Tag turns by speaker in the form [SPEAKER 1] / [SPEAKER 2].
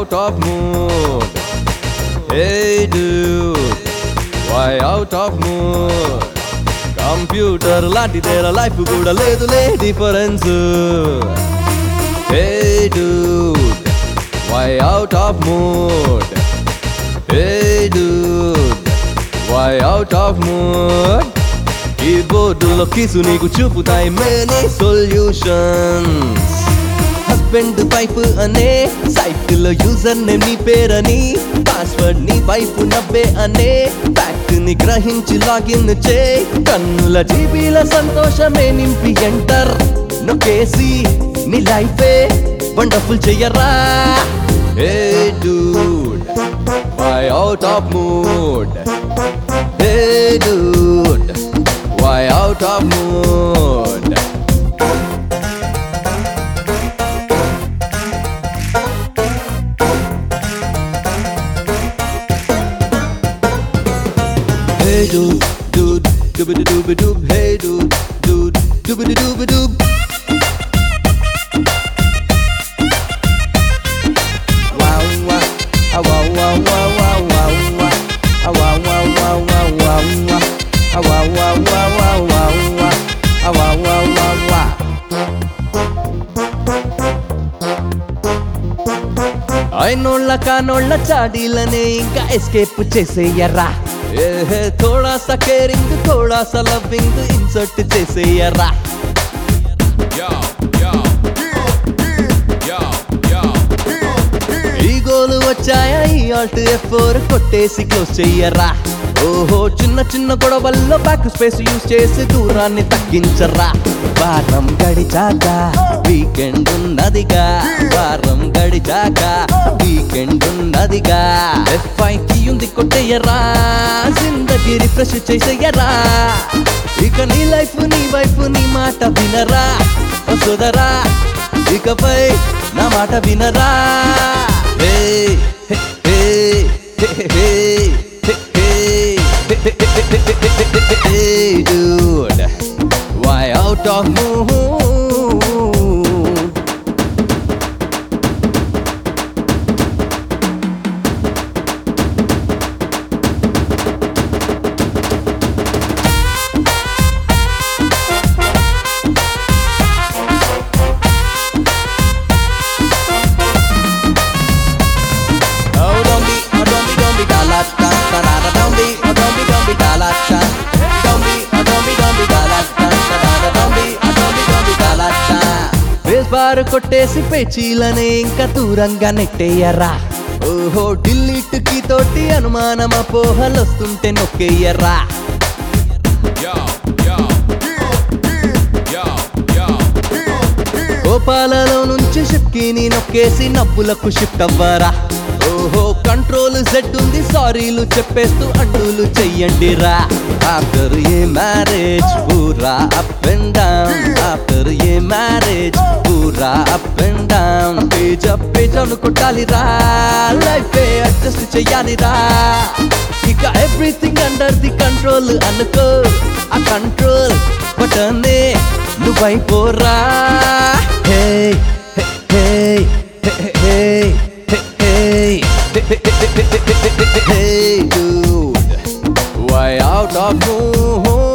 [SPEAKER 1] out of mood? Hey dude, why out of mood? Computer లాంటి తేర life కూడా లేదులే difference hey dude why out of mood hey dude why out of mood కీబోర్డులో కిసు నీకు చూపుతాయి మేనీ సొల్యూషన్స్ హస్బెండ్ వైఫ్ అనే site లో యూజర్ నేమ్ నీ పేరని పాస్వర్డ్ నీ వైఫ్ నవ్వే అనే ఫ్యాక్ట్ ని గ్రహించి లాగిన్ చే కన్నుల జీబీల సంతోషమే నింపి ఎంటర్ నొక్కేసి నీ లైఫే వండర్ఫుల్ చెయ్యరా hey dude why out of mood hey dude why out of mood Hey dude, dude, doobity dooby doob. Hey dude, dude, doobity dooby doob. Wow wow, ah wow wow wow wow wow wow, ah wow wow wow wow wow wow, ah wow wow wow wow wow wow, ah wow wow wow wow. అయినోళ్ళ కానోళ్ళ చాడీలనే ఇంకా escape చేసేయరా ఏహే థోడా సా caring థోడా సా లవింగ్ ఇన్సర్ట్ చేసేయరా
[SPEAKER 2] Yo, yo, yo, yo.
[SPEAKER 1] ఈ గోలు వచ్చాయా ఈ ఆల్ట్ ఎఫ్ ఫోర్ కొట్టేసి క్లోజ్ చెయ్యరా ఓహో చిన్న చిన్న గొడవల్లో బ్యాక్ స్పేస్ యూజ్ చేసి దూరాన్ని తగ్గించరా వారం గడిచాక వీకెండ్ ఉన్నదిగా వారం గడిచాక వీకెండ్ ఉన్నదిగా ఎఫ్ఐ కి ఉంది కొట్టేయరా జిందగీ రిఫ్రెష్ చేసేయరా ఇక నీ లైఫ్ నీ వైఫ్ నీ మాట వినరా ఓ సోదరా ఇకపై నా మాట వినరా hey hey hey hey hey hey dude why out of mood Oh, don't be, oh, don't be, don't be, da la da da da da. Don't be, oh, don't be, don't be, da la da. Don't be, oh, don't be, don't be, da la da da da da. Don't be, oh, don't be, don't be, da la da. Base bar కొట్టేసి పేచీలనే ఇంకా దూరంగా నెట్టేయరా ఓహో delete కి తోటి అనుమానం అపోహలొస్తుంటే నొక్కేయరా
[SPEAKER 2] Yo, yo, yo, yo.
[SPEAKER 1] కోపాలలో నుంచి shift ని నొక్కేసి నవ్వులకు షిఫ్ట్ అవ్వరా ఓహో కంట్రోల్ సెట్ ఉంది సారీలు చెప్పేస్తూ అడ్డులు చెయ్యండి రా ఆఫ్టర్ ఏ మ్యారేజ్ పూరా up and down after a marriage పూరా up and down page up page అనుకుంటాలి రా లైఫ్ అడ్జస్ట్ చెయ్యాలి రా ఇక ఎవ్రీథింగ్ అండర్ ది కంట్రోల్ అనుకో ఆ కంట్రోల్ బటనే నువ్వైపోరా hey hey hey hey hey dude why out of mood